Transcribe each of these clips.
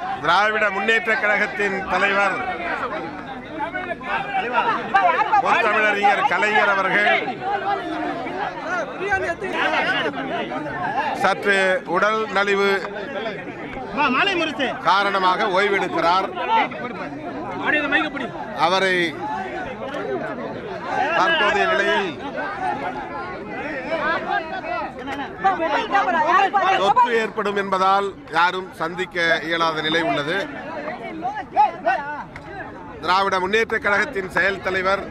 திராவிட முன்னேற்ற கழகத்தின் தலைவர் முத்தமிழறிஞர் கலைஞர் அவர்கள் சற்று உடல் நலிவு மாலை முரசு காரணமாக ஓய்வெடுக்கிறார் அவரை தற்போதைய நிலையில் தொற்று ஏற்படும் என்பதால் யாரும் சந்திக்க இயலாத நிலை உள்ளது திராவிட முன்னேற்ற கழகத்தின் செயல் தலைவர்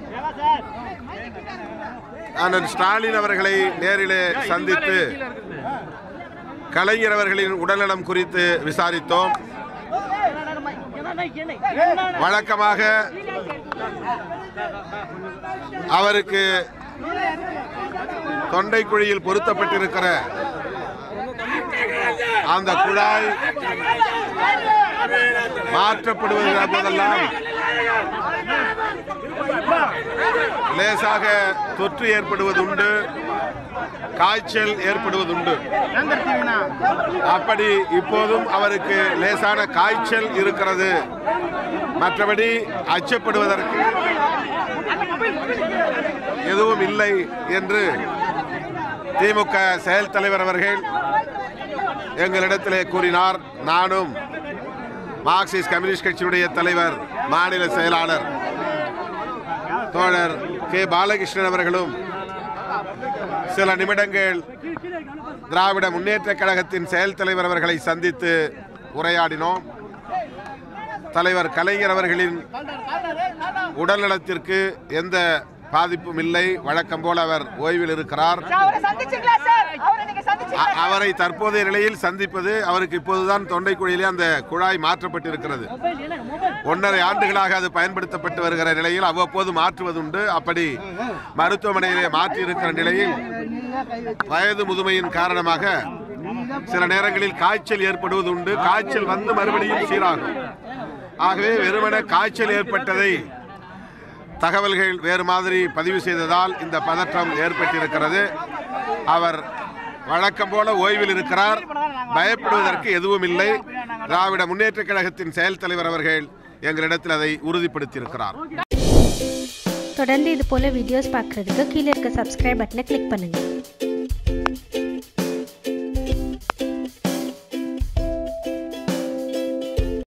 அண்ணன் ஸ்டாலின் அவர்களை நேரிலே சந்தித்து கலைஞர் அவர்களின் உடல்நலம் குறித்து விசாரித்தோம் வழக்கமாக அவருக்கு தொண்டை குழியில் பொருத்தப்பட்டிருக்கிற அந்த குழாய் மாற்றப்படுவது போதெல்லாம் லேசாக தொற்று ஏற்படுவதுண்டு காய்ச்சல் ஏற்படுவதுண்டு அப்படி இப்போதும் அவருக்கு லேசான காய்ச்சல் இருக்கிறது மற்றபடி அச்சப்படுவதற்கு எதுவும் இல்லை என்று திமுக செயல் தலைவர் அவர்கள் எங்களிடத்திலே கூறினார் நானும் மார்க்சிஸ்ட் கம்யூனிஸ்ட் கட்சியினுடைய தலைவர் மாநில செயலாளர் தோழர் கே பாலகிருஷ்ணன் அவர்களும் சில நிமிடங்கள் திராவிட முன்னேற்ற கழகத்தின் செயல் தலைவர் அவர்களை சந்தித்து உரையாடினோம் தலைவர் கலைஞர் அவர்களின் உடல்நலத்திற்கு எந்த பாதிப்பும் இல்லை வழக்கம் போல அவர் ஓய்வில் இருக்கிறார் அவரை சந்திச்சீங்களா சார் அவரை நீங்க சந்திச்சீங்களா அ- அவரை தற்போதைய நிலையில் சந்திப்பது அவருக்கு இப்போதுதான் தொண்டை குழியிலே அந்த குழாய் மாற்றப்பட்டிருக்கிறது ஒன்றரை ஆண்டுகளாக அது பயன்படுத்தப்பட்டு வருகிற நிலையில் அவ்வப்போது மாற்றுவதுண்டு அப்படி மருத்துவமனையிலே மாற்றி இருக்கிற நிலையில் வயது முதுமையின் காரணமாக சில நேரங்களில் காய்ச்சல் ஏற்படுவது உண்டு காய்ச்சல் வந்து மறுபடியும் சீராகும் ஆகவே வெறுமன காய்ச்சல் ஏற்பட்டதை தகவல்கள் வேறு மாதிரி பதிவு செய்ததால் இந்த பதற்றம் ஏற்பட்டிருக்கிறது அவர் வழக்கம் போல ஓய்வில் இருக்கிறார் பயப்படுவதற்கு எதுவும் இல்லை திராவிட முன்னேற்ற கழகத்தின் செயல் தலைவர் அவர்கள் எங்களிடத்தில் அதை உறுதிப்படுத்தியிருக்கிறார் தொடர்ந்து இது போல வீடியோஸ் பார்க்குறதுக்கு கீழே இருக்க சப்ஸ்கிரைப் பட்டனை கிளிக் பண்ணுங்கள்